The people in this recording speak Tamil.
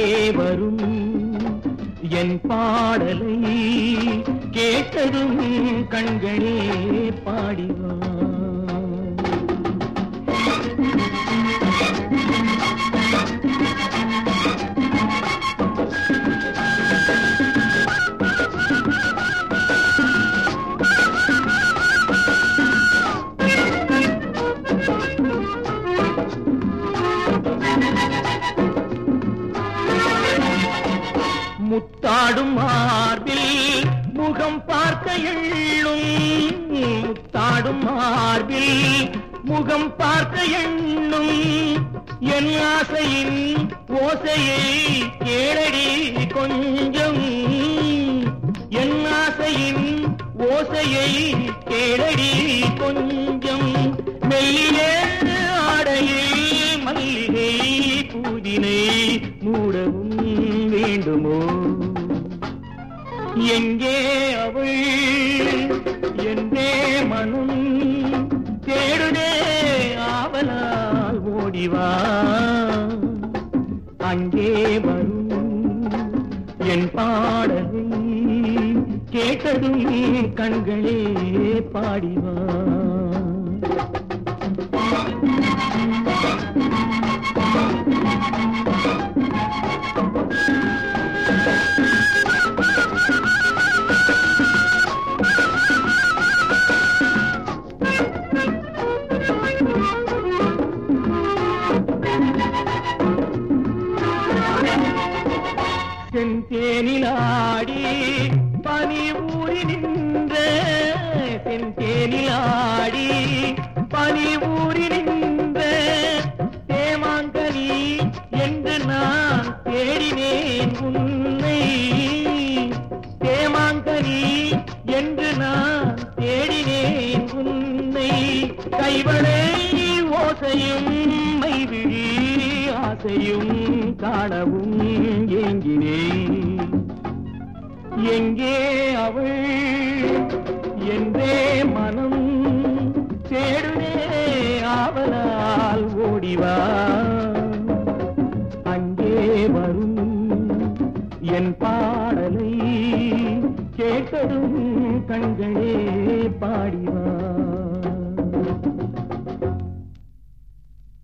வரும் என் பாடலை கேட்டதும் கண்களே பாடிவா முத்தாடும் மார்பில் முகம் பார்க்க எள்ளும் முத்தாடும் மார்பில் முகம் பார்க்க எண்ணும் என் ஆசையின் ஓசையை கேளடி கொஞ்சம் என் ஆசையின் ஓசையை கேளடி கொஞ்சம் மெல்லிய ஆடையில் மல்லிகை பூதினை மூடவும் வேண்டுமோ எங்கே அவள் என்றே மனம் தேடுதே ஆவலால் ஓடிவா அங்கே வரும் என் பாடலை கேட்டதும் கண்களே பாடிவா செந்தேனிலாடி பனி ஊறி நின்ற செந்தேனிலாடி பனி ஊறி நின்ற தேமாங்கனி என்று நான் தேடினேன் உன்னை தேமாங்கனி என்று நான் தேடினேன் உன்னை கைவளை ஓசையும் மைவிழி ஆசையும் காணவும் ஏங்கினேன் எங்கே அவள் என்றே மனம் தேடுனே ஆவலால் ஓடிவா அங்கே வரும் என் பாடலை கேட்டதும் கண்களே பாடிவா